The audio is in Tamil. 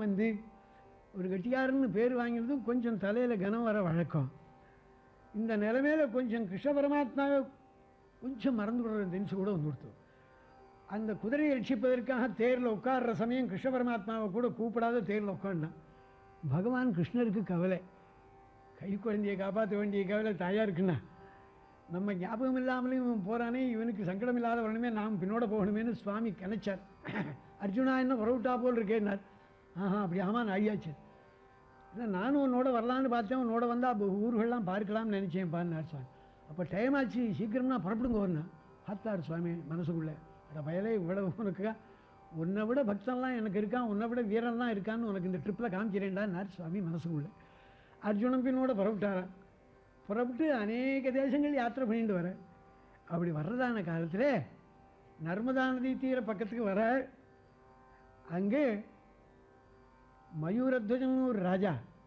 ஏமாந்து ஒரு கெட்டியாருன்னு பேர் வாங்கினதும் கொஞ்சம் தலையில் கனம் வர வழக்கம் இந்த நிலைமையில கொஞ்சம் கிருஷ்ண பரமாத்மாவை கொஞ்சம் மறந்து விடுற தினிச்சு கூட வந்துடுத்து அந்த குதிரையை ரட்சிப்பதற்காக தேரில் உட்கார்ற சமயம் கிருஷ்ண பரமாத்மாவை கூட கூப்பிடாத தேரில் உட்காண்டான் பகவான் கிருஷ்ணருக்கு கவலை கை குழந்தையை காப்பாற்ற வேண்டிய கவலை தாயாருக்குன்னா நம்ம ஞாபகம் இல்லாமலும் இவன் போகிறானே இவனுக்கு சங்கடம் இல்லாத வரணுமே நாம் பின்னோட போகணுமேனு சுவாமி கணிச்சார் அர்ஜுனா என்ன புறவிட்டா போல் இருக்கேன்னார் ஆஹா அப்படி ஆமாம் ஆகியாச்சு இல்லை நானும் உன்னோட வரலான்னு பார்த்தேன் உன்னோட வந்தால் ஊர்கள்லாம் பார்க்கலாம்னு நினச்சேன் பாருனார் சுவாமி அப்போ டைம் ஆச்சு சீக்கிரம்னா புறப்படுங்க வரணும் பார்த்தார் சுவாமி மனசுக்குள்ளே அட பயலே இவ்வளவு உனக்கு உன்னை விட பக்தன்லாம் எனக்கு இருக்கான் உன்னை விட வீரன்லாம் இருக்கான்னு உனக்கு இந்த ட்ரிப்பில் காமிக்கிறேன்டான்னார் சுவாமி மனசுக்குள்ளே அர்ஜுனன் பின்னோட புறப்பட்டாரான் புறப்பட்டு அநேக தேசங்கள் யாத்திரை பண்ணிட்டு வர அப்படி வர்றதான காலத்தில் நர்மதா நதி தீர பக்கத்துக்கு வர அங்கே மயூரத்வஜன் ஒரு ராஜா